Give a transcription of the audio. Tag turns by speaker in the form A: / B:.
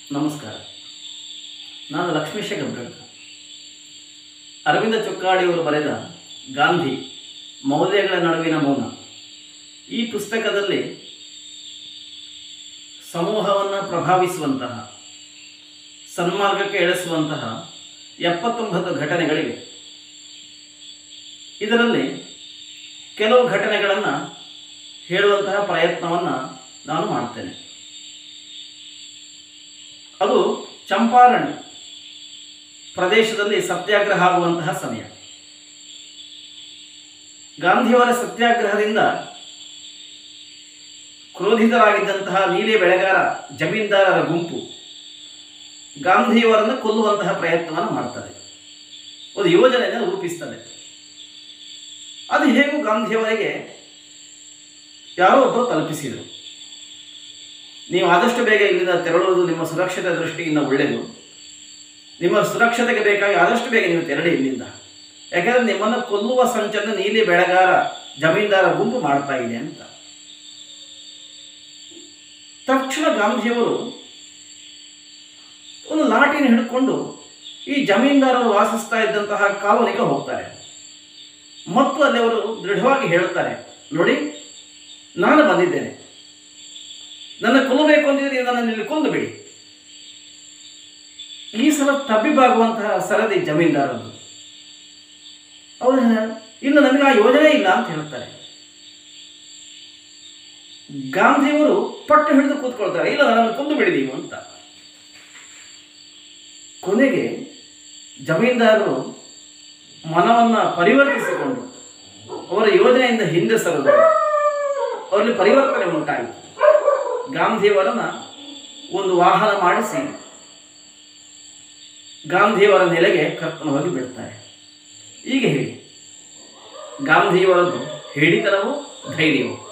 A: ನಮಸ್ಕಾರ ನಾನು ಲಕ್ಷ್ಮೀಶ ಗಬ್ಗಡ್ಕ ಅರವಿಂದ ಚೊಕ್ಕಾಡಿಯವರು ಬರೆದ ಗಾಂಧಿ ಮೌಲ್ಯಗಳ ನಡುವಿನ ಮೌನ ಈ ಪುಸ್ತಕದಲ್ಲಿ ಸಮೂಹವನ್ನು ಪ್ರಭಾವಿಸುವಂತಹ ಸನ್ಮಾರ್ಗಕ್ಕೆ ಎಳೆಸುವಂತಹ ಎಪ್ಪತ್ತೊಂಬತ್ತು ಘಟನೆಗಳಿವೆ ಇದರಲ್ಲಿ ಕೆಲವು ಘಟನೆಗಳನ್ನು ಹೇಳುವಂತಹ ಪ್ರಯತ್ನವನ್ನು ನಾನು ಮಾಡ್ತೇನೆ ಅದು ಚಂಪಾರಣ್ ಪ್ರದೇಶದಲ್ಲಿ ಸತ್ಯಾಗ್ರಹ ಆಗುವಂತಹ ಸಮಯ ಗಾಂಧಿಯವರ ಸತ್ಯಾಗ್ರಹದಿಂದ ಕ್ರೋಧಿತರಾಗಿದ್ದಂತಹ ನೀಲಿ ಬೆಳೆಗಾರ ಜಮೀನ್ದಾರರ ಗುಂಪು ಗಾಂಧಿಯವರನ್ನು ಕೊಲ್ಲುವಂತಹ ಪ್ರಯತ್ನವನ್ನು ಮಾಡ್ತಾರೆ ಒಂದು ಯೋಜನೆಯನ್ನು ರೂಪಿಸ್ತದೆ ಅದು ಹೇಗೂ ಗಾಂಧಿಯವರಿಗೆ ಯಾರೋ ಒಬ್ಬರು ತಲುಪಿಸಿದರು ನೀವು ಆದಷ್ಟು ಬೇಗ ಇಲ್ಲಿಂದ ತೆರಳುವುದು ನಿಮ್ಮ ಸುರಕ್ಷತೆ ದೃಷ್ಟಿಯಿಂದ ಒಳ್ಳೆಯದು ನಿಮ್ಮ ಸುರಕ್ಷತೆಗೆ ಬೇಕಾಗಿ ಆದಷ್ಟು ಬೇಗ ನೀವು ತೆರಳಿ ಇಲ್ಲಿಂದ ಯಾಕೆಂದರೆ ನಿಮ್ಮನ್ನು ಕೊಲ್ಲುವ ಸಂಚನ್ನು ನೀಲಿ ಬೆಳೆಗಾರ ಜಮೀನ್ದಾರ ಗುಂಪು ಮಾಡ್ತಾ ಇದೆ ಅಂತ ತಕ್ಷಣ ಗಾಂಧಿಯವರು ಒಂದು ಲಾಟಿನ ಹಿಡ್ಕೊಂಡು ಈ ಜಮೀನ್ದಾರರು ವಾಸಿಸ್ತಾ ಇದ್ದಂತಹ ಕಾಲೋನಿಗೆ ಹೋಗ್ತಾರೆ ಮತ್ತು ಅಲ್ಲಿ ಅವರು ದೃಢವಾಗಿ ಹೇಳುತ್ತಾರೆ ನೋಡಿ ನಾನು ಬಂದಿದ್ದೇನೆ ನನ್ನ ಕೊಲ್ಲಬೇಕು ಅಂತಿದ್ರೆ ನೀವು ನನ್ನನ್ನು ಇಲ್ಲಿ ಕೊಂದು ಬಿಡಿ ಈ ಸಲ ತಬ್ಬಿಬಾಗುವಂತಹ ಸರದಿ ಜಮೀನ್ದಾರದ್ದು ಅವರು ಇಲ್ಲ ನನಗೆ ಆ ಯೋಜನೆ ಇಲ್ಲ ಅಂತ ಹೇಳ್ತಾರೆ ಗಾಂಧಿಯವರು ಪಟ್ಟು ಹಿಡಿದು ಕೂತ್ಕೊಳ್ತಾರೆ ಇಲ್ಲ ನನ್ನನ್ನು ಕೊಂದು ಬಿಡಿ ನೀವು ಅಂತ ಕೊನೆಗೆ ಜಮೀನ್ದಾರರು ಮನವನ್ನು ಪರಿವರ್ತಿಸಿಕೊಂಡು ಅವರ ಯೋಜನೆಯಿಂದ ಹಿಂದೆ ಸರಿದು ಅವರಲ್ಲಿ ಪರಿವರ್ತನೆ ಉಂಟಾಯಿತು ಗಾಂಧಿಯವರನ್ನ ಒಂದು ವಾಹನ ಮಾಡಿಸಿ ಗಾಂಧಿಯವರ ನೆಲೆಗೆ ಕರ್ಕೊಂಡು ಹೋಗಿ ಬಿಡ್ತಾರೆ ಈಗ ಹೇಳಿ ಗಾಂಧಿಯವರದ್ದು ಹೇಳಿತನವೋ ಧೈರ್ಯವೋ